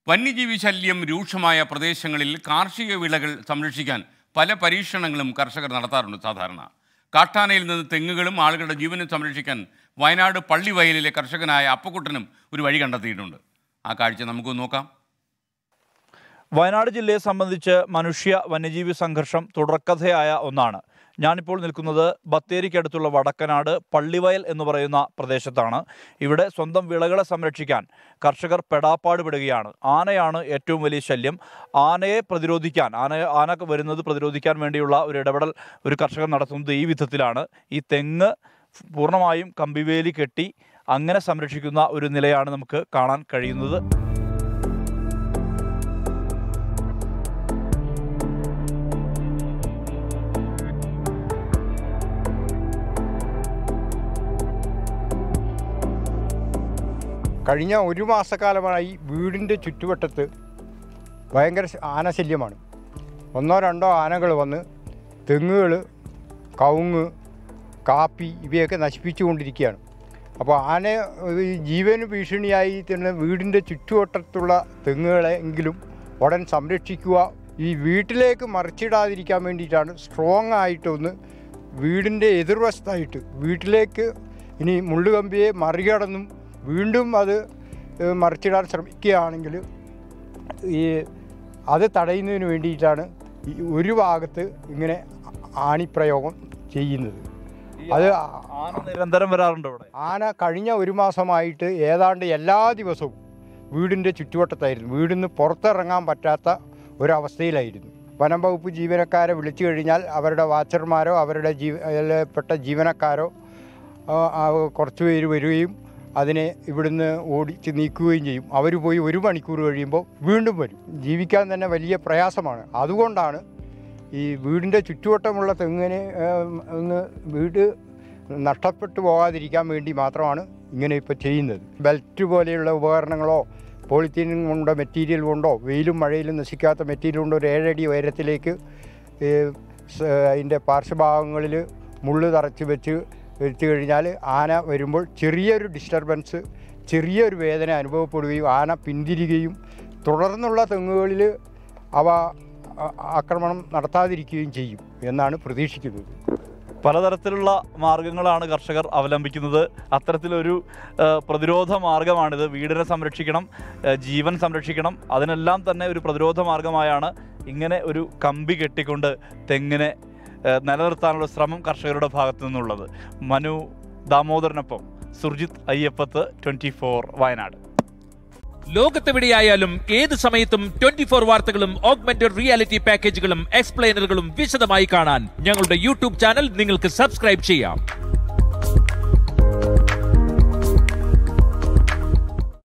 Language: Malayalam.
വന്യജീവി ശല്യം രൂക്ഷമായ പ്രദേശങ്ങളിൽ കാർഷിക വിളകൾ സംരക്ഷിക്കാൻ പല പരീക്ഷണങ്ങളും കർഷകർ നടത്താറുണ്ട് സാധാരണ കാട്ടാനയിൽ നിന്ന് തെങ്ങുകളും ആളുകളുടെ ജീവനും സംരക്ഷിക്കാൻ വയനാട് പള്ളിവയലിലെ കർഷകനായ അപ്പക്കുട്ടനും ഒരു വഴി കണ്ടെത്തിയിട്ടുണ്ട് ആ കാഴ്ച നമുക്ക് നോക്കാം വയനാട് ജില്ലയെ സംബന്ധിച്ച് മനുഷ്യ വന്യജീവി സംഘർഷം തുടർക്കഥയായ ഒന്നാണ് ഞാനിപ്പോൾ നിൽക്കുന്നത് ബത്തേരിക്കടുത്തുള്ള വടക്കനാട് പള്ളിവയൽ എന്ന് പറയുന്ന പ്രദേശത്താണ് ഇവിടെ സ്വന്തം വിളകളെ സംരക്ഷിക്കാൻ കർഷകർ പെടാപ്പാട് പെടുകയാണ് ആനയാണ് ഏറ്റവും വലിയ ശല്യം ആനയെ പ്രതിരോധിക്കാൻ ആന ആന വരുന്നത് പ്രതിരോധിക്കാൻ വേണ്ടിയുള്ള ഒരു ഇടപെടൽ ഒരു കർഷകർ നടത്തുന്നത് ഈ വിധത്തിലാണ് ഈ തെങ്ങ് പൂർണ്ണമായും കമ്പിവേലി കെട്ടി അങ്ങനെ സംരക്ഷിക്കുന്ന ഒരു നിലയാണ് നമുക്ക് കാണാൻ കഴിയുന്നത് കഴിഞ്ഞ ഒരു മാസക്കാലമായി വീടിൻ്റെ ചുറ്റുവട്ടത്ത് ഭയങ്കര ശ- ആനശല്യമാണ് ഒന്നോ രണ്ടോ ആനകൾ വന്ന് തെങ്ങുകൾ കവുങ്ങ് കാപ്പി ഇവയൊക്കെ നശിപ്പിച്ചുകൊണ്ടിരിക്കുകയാണ് അപ്പോൾ ആന ഈ ജീവന് ഭീഷണിയായി തന്നെ വീടിൻ്റെ ചുറ്റുവട്ടത്തുള്ള തെങ്ങുകളെങ്കിലും ഉടൻ സംരക്ഷിക്കുക ഈ വീട്ടിലേക്ക് മറിച്ചിടാതിരിക്കാൻ വേണ്ടിയിട്ടാണ് സ്ട്രോങ് ആയിട്ടൊന്ന് വീടിൻ്റെ എതിർവശത്തായിട്ട് വീട്ടിലേക്ക് ഇനി മുള്ളുകമ്പിയെ മറികടന്നും വീണ്ടും അത് ഏഹ്, മറിച്ചിടാൻ ശ്രമിക്കുകയാണെങ്കിൽ ഈ അത് തടയുന്നതിന് വേണ്ടിയിട്ടാണ് ഈ ഒരു ഭാഗത്ത് ഇങ്ങനെ ആണിപ്രയോഗം ചെയ്യുന്നത് അത് ആന നിരന്തരം വരാറുണ്ട് ഇവിടെ ആന കഴിഞ്ഞ ഒരു മാസമായിട്ട് ഏതാണ്ട് എല്ലാ ദിവസവും വീടിൻ്റെ ചുറ്റുവട്ടത്തായിരുന്നു വീടിൽ നിന്ന് പുറത്തിറങ്ങാൻ പറ്റാത്ത ഒരവസ്ഥയിലായിരുന്നു വനം വകുപ്പ് ജീവനക്കാരെ വിളിച്ചു കഴിഞ്ഞാൽ അവരുടെ വാച്ചർമാരോ അവരുടെ ജീവപ്പെട്ട ജീവനക്കാരോ ആ, ആ, കുറച്ച് പേര് വരികയും അതിനെ ഇവിടുന്ന് ഓടിച്ച് നീക്കുകയും ചെയ്യും അവർ പോയി ഒരു മണിക്കൂർ കഴിയുമ്പോൾ വീണ്ടും വരും ജീവിക്കാൻ തന്നെ വലിയ പ്രയാസമാണ് അതുകൊണ്ടാണ് ഈ വീടിൻ്റെ ചുറ്റുവട്ടമുള്ള തെങ്ങിനെ ഏം, ഒന്ന് വീട് നഷ്ടപ്പെട്ടു പോകാതിരിക്കാൻ വേണ്ടി മാത്രമാണ് ഇങ്ങനെ ഇപ്പോൾ ചെയ്യുന്നത് ബെൽറ്റ് പോലെയുള്ള ഉപകരണങ്ങളോ പോളിത്തീൻ കൊണ്ടോ മെറ്റീരിയൽ കൊണ്ടോ വെയിലും മഴയിലും നശിക്കാത്ത മെറ്റീരിയൽ കൊണ്ട് ഒരു ഏഴടി ഉയരത്തിലേക്ക് ഈ സ- അതിൻ്റെ പാർശ്വഭാഗങ്ങളിൽ മുള്ള് തറച്ച് വെച്ച് വെച്ച് കഴിഞ്ഞാൽ ആന വരുമ്പോൾ ചെറിയൊരു ഡിസ്റ്റർബൻസ് ചെറിയൊരു വേദന അനുഭവപ്പെടുകയും ആന പിന്തിരികയും തുടർന്നുള്ള തെങ്ങുകളിൽ അവ ആ- ആക്രമണം നടത്താതിരിക്കുകയും ചെയ്യും എന്നാണ് പ്രതീക്ഷിക്കുന്നത് പലതരത്തിലുള്ള മാർഗങ്ങളാണ് കർഷകർ അവലംബിക്കുന്നത് അത്തരത്തിലൊരു ആ, പ്രതിരോധ മാർഗമാണിത് വീടിനെ സംരക്ഷിക്കണം ആ, ജീവൻ സംരക്ഷിക്കണം അതിനെല്ലാം തന്നെ ഒരു പ്രതിരോധ മാർഗമായാണ് ഇങ്ങനെ ഒരു കമ്പി കെട്ടിക്കൊണ്ട് തെങ്ങിനെ ആ, നിലനിർത്താനുള്ള ശ്രമം കർഷകരുടെ ഭാഗത്തു നിന്നുള്ളത് മനു ദാമോദരനൊപ്പം സുർജിത് അയ്യപ്പത്ത് ട്വൻറ്റി ഫോർ വയനാട് ലോകത്തെവിടെയായാലും ഏത് സമയത്തും ട്വന്റി ഫോർ വാർത്തകളും ഓഗ്മെന്റഡ് റിയാലിറ്റി പാക്കേജുകളും എക്സ്പ്ലെയിനറുകളും വിശദമായി കാണാൻ ഞങ്ങളുടെ യൂട്യൂബ് ചാനൽ നിങ്ങൾക്ക് സബ്സ്ക്രൈബ് ചെയ്യാം